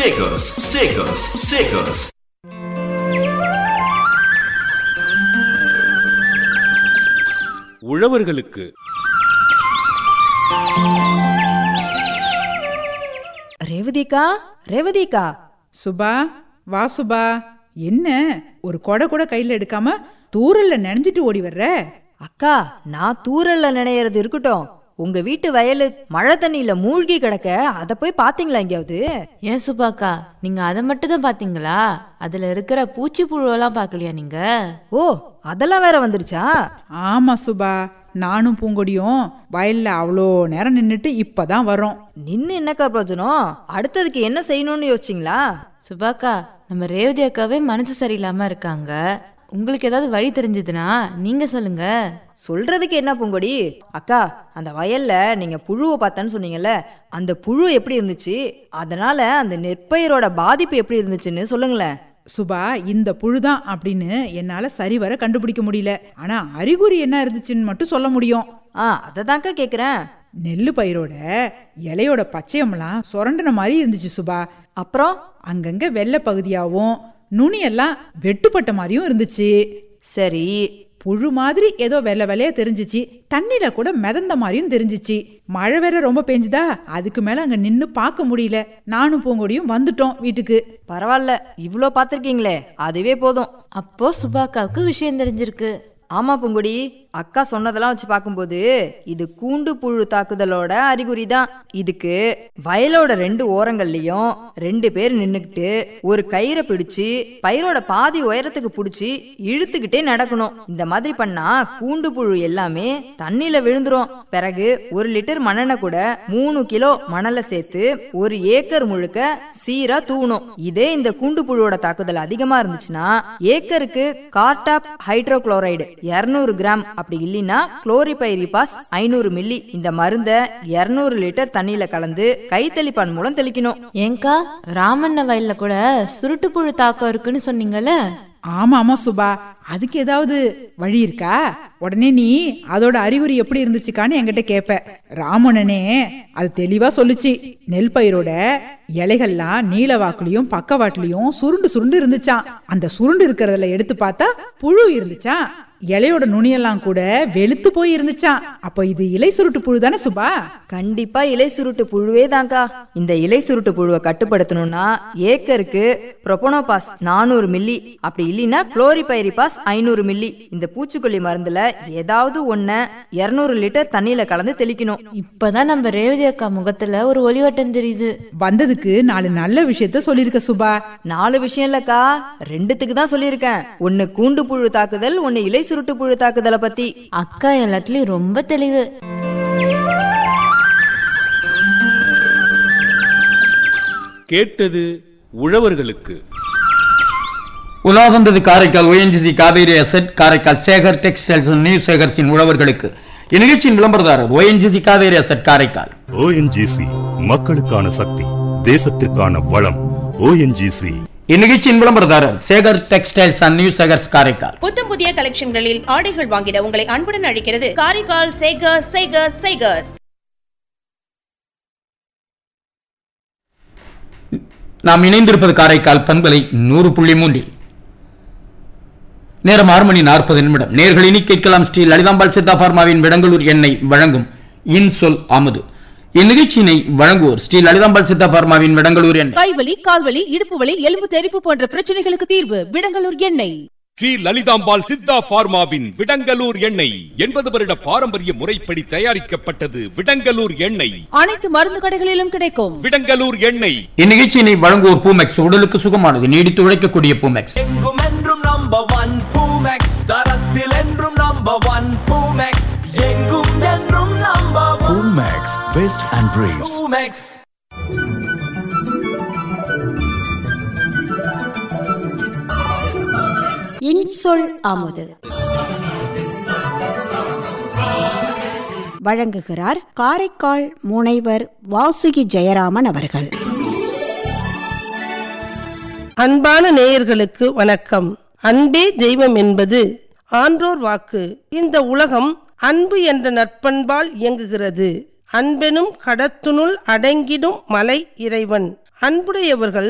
Shakers, Shakers, Shakers. உழவர்களுக்கு ரேவதிக்கா ரேவதிக்கா சுபா வா சுபா என்ன ஒரு கொடை கூட கையில எடுக்காம தூரல்ல நனைஞ்சிட்டு ஓடி வர்ற அக்கா நான் தூரல்ல நினைறது இருக்கட்டும் உங்க வீட்டு வயலு மழை தண்ணியில மூழ்கி கிடக்க அத போய் பாத்தீங்களா எங்கேயாவது ஏன் சுபாக்கா நீங்க அதை மட்டும் தான் பாத்தீங்களா அதுல இருக்கிற பூச்சி புழுவெல்லாம் பார்க்கலையா நீங்க ஓ அதெல்லாம் வேற வந்துருச்சா ஆமா சுபா நானும் பூங்கொடியும் வயல்ல அவ்வளோ நேரம் நின்னுட்டு இப்பதான் வரோம் நின்னு என்னக்கா பிரயோஜனம் அடுத்ததுக்கு என்ன செய்யணும்னு யோசிச்சிங்களா சுபாக்கா நம்ம ரேவதி அக்காவே மனசு சரியில்லாம இருக்காங்க உங்களுக்கு ஏதாவது வழி தெரிஞ்சதுன்னா நீங்க சொல்லுங்க சொல்றதுக்கு என்ன பூங்கொடி அக்கா அந்த வயல்ல நீங்க புழுவை பார்த்தேன்னு சொன்னீங்கல்ல அந்த புழு எப்படி இருந்துச்சு அதனால அந்த நெற்பயிரோட பாதிப்பு எப்படி இருந்துச்சுன்னு சொல்லுங்களேன் சுபா இந்த புழுதான் அப்படின்னு என்னால சரிவர கண்டுபிடிக்க முடியல ஆனா அறிகுறி என்ன இருந்துச்சுன்னு மட்டும் சொல்ல முடியும் ஆ அதை தான்க்கா கேக்குறேன் நெல்லு பயிரோட இலையோட பச்சையம்லாம் சுரண்டின மாதிரி இருந்துச்சு சுபா அப்புறம் அங்கங்க வெள்ளை பகுதியாவும் நுனியெல்லாம் வெட்டுப்பட்ட மாதிரியும் இருந்துச்சு சரி புழு மாதிரி ஏதோ வெள்ளை வெள்ளையா தெரிஞ்சிச்சு தண்ணியில கூட மிதந்த மாதிரியும் தெரிஞ்சிச்சு மழை வேற ரொம்ப பெஞ்சுதா அதுக்கு மேல அங்க நின்னு பார்க்க முடியல நானும் பூங்கொடியும் வந்துட்டோம் வீட்டுக்கு பரவாயில்ல இவ்ளோ பார்த்துருக்கீங்களே அதுவே போதும் அப்போ சுபாக்காவுக்கு விஷயம் தெரிஞ்சிருக்கு ஆமா பூங்குடி அக்கா சொன்னதெல்லாம் வச்சு பார்க்கும்போது இது கூண்டு புழு தாக்குதலோட அறிகுறி தான் இதுக்கு வயலோட ரெண்டு ஓரங்கள்லயும் ரெண்டு பேர் நின்னுக்கிட்டு ஒரு கயிறை பிடிச்சு பயிரோட பாதி உயரத்துக்கு பிடிச்சி இழுத்துக்கிட்டே நடக்கணும் இந்த மாதிரி பண்ணா கூண்டு புழு எல்லாமே தண்ணியில விழுந்துரும் பிறகு ஒரு லிட்டர் மணலை கூட மூணு கிலோ மணலை சேர்த்து ஒரு ஏக்கர் முழுக்க சீரா தூவணும் இதே இந்த கூண்டு புழுவோட தாக்குதல் அதிகமா இருந்துச்சுன்னா ஏக்கருக்கு கார்டாப் ஹைட்ரோகுளோரைடு 200 கிராம் அப்படி இல்லைன்னா குளோரிபைரிபாஸ் ஐநூறு மில்லி இந்த மருந்தை 200 லிட்டர் தண்ணியில கலந்து கைத்தெளிப்பான் மூலம் தெளிக்கணும் ஏங்கா ராமண்ண வயல்ல கூட சுருட்டு புழு தாக்கம் இருக்குன்னு சொன்னீங்கல்ல ஆமா ஆமா சுபா அதுக்கு ஏதாவது வழி இருக்கா உடனே நீ அதோட அறிகுறி எப்படி இருந்துச்சுக்கான்னு என்கிட்ட கேப்ப ராமணனே அது தெளிவா சொல்லுச்சு நெல் பயிரோட இலைகள்லாம் நீல வாக்குலயும் பக்கவாட்டுலயும் சுருண்டு சுருண்டு இருந்துச்சாம் அந்த சுருண்டு இருக்கிறதுல எடுத்து பார்த்தா புழு இருந்துச்சாம் இலையோட நுனியெல்லாம் கூட வெளுத்து போய் இருந்துச்சாம் அப்ப இது இலை சுருட்டு புழு தானே சுபா கண்டிப்பா இலை சுருட்டு புழுவே தான்க்கா இந்த இலை சுருட்டு புழுவை கட்டுப்படுத்தணும்னா ஏக்கருக்கு ப்ரொபனோபாஸ் நானூறு மில்லி அப்படி இல்லைன்னா குளோரிபைரிபாஸ் ஐநூறு மில்லி இந்த பூச்சிக்கொல்லி மருந்துல ஏதாவது ஒன்ன 200 லிட்டர் தண்ணியில கலந்து தெளிக்கணும் இப்பதான் நம்ம ரேவதி அக்கா முகத்துல ஒரு ஒளிவட்டம் தெரியுது வந்ததுக்கு நாலு நல்ல விஷயத்த சொல்லிருக்க சுபா நாலு விஷயம் இல்லக்கா ரெண்டுத்துக்கு தான் சொல்லியிருக்கேன் ஒன்னு கூண்டு புழு தாக்குதல் ஒன்னு இலை சுருட்டு புழு தாக்குதலை பத்தி அக்கா எல்லாத்துலயும் ரொம்ப தெளிவு கேட்டது உழவர்களுக்கு உலா வந்தது Karaikal ONGC Cauvery asset Karaikal Sekar textiles new சேகர்ஸின் உழவர்களுக்கு இந்நிகழ்ச்சியின் விளம்பரதாரர் ONGC Cauvery asset Karaikal ONGC மக்களுக்கான சக்தி தேசத்திற்கான வளம் ஓஎன்ஜிசி இந்நிகழ்ச்சியின் விளம்பரதாரர் Sekar textiles and new Sekars Karaikal புத்தம் புதிய கலெக்ஷன்களில் ஆடைகள் வாங்கிட உங்களை அன்புடன் அழைக்கிறது காரைக்கால் சேகர்ஸ் சேகர்ஸ் சேகர்ஸ் நாம் இணைந்திருப்பது காரைக்கால் பண்பலை நூறு புள்ளி மூன்றில் நேரம் ஆறு மணி நாற்பது நிமிடம் நேர்கள் இனி கேட்கலாம் ஸ்ரீ லலிதாம்பாள் சித்தா பார்மாவின் விடங்கலூர் எண்ணெய் வழங்கும் இன்சொல் அமுது இந்நிகழ்ச்சியினை வழங்குவோர் ஸ்ரீ லலிதாம்பாள் சித்தா பார்மாவின் விடங்கலூர் எண்ணெய் கைவலி கால்வலி இடுப்பு வலி எலும்பு தெறிப்பு போன்ற பிரச்சனைகளுக்கு தீர்வு விடங்கலூர் எண்ணெய் ஸ்ரீ லலிதாம்பாள் சித்தா பார்மாவின் விடங்கலூர் எண்ணெய் எண்பது வருட பாரம்பரிய முறைப்படி தயாரிக்கப்பட்டது விடங்கலூர் எண்ணெய் அனைத்து மருந்து கடைகளிலும் கிடைக்கும் விடங்கலூர் எண்ணெய் இந்நிகழ்ச்சியினை வழங்குவோர் பூமெக்ஸ் உடலுக்கு சுகமானது நீடித்து உழைக்கக்கூடிய பூமெக்ஸ் எங்கும் என்றும் நம்பர் ஒன் பூமெக்ஸ் தரத்தில் என்றும் நம்பர் ஒன் பூமெக்ஸ் எங்கும் என்றும் number one max vest and briefs பூமெக்ஸ் இன்சொல் அமுது வழங்குகிறார் காரைக்கால் முனைவர் வாசுகி ஜெயராமன் அவர்கள் அன்பான நேயர்களுக்கு வணக்கம் அன்பே தெய்வம் என்பது ஆன்றோர் வாக்கு இந்த உலகம் அன்பு என்ற நற்பண்பால் இயங்குகிறது அன்பெனும் கடத்துனுள் அடங்கிடும் மலை இறைவன் அன்புடையவர்கள்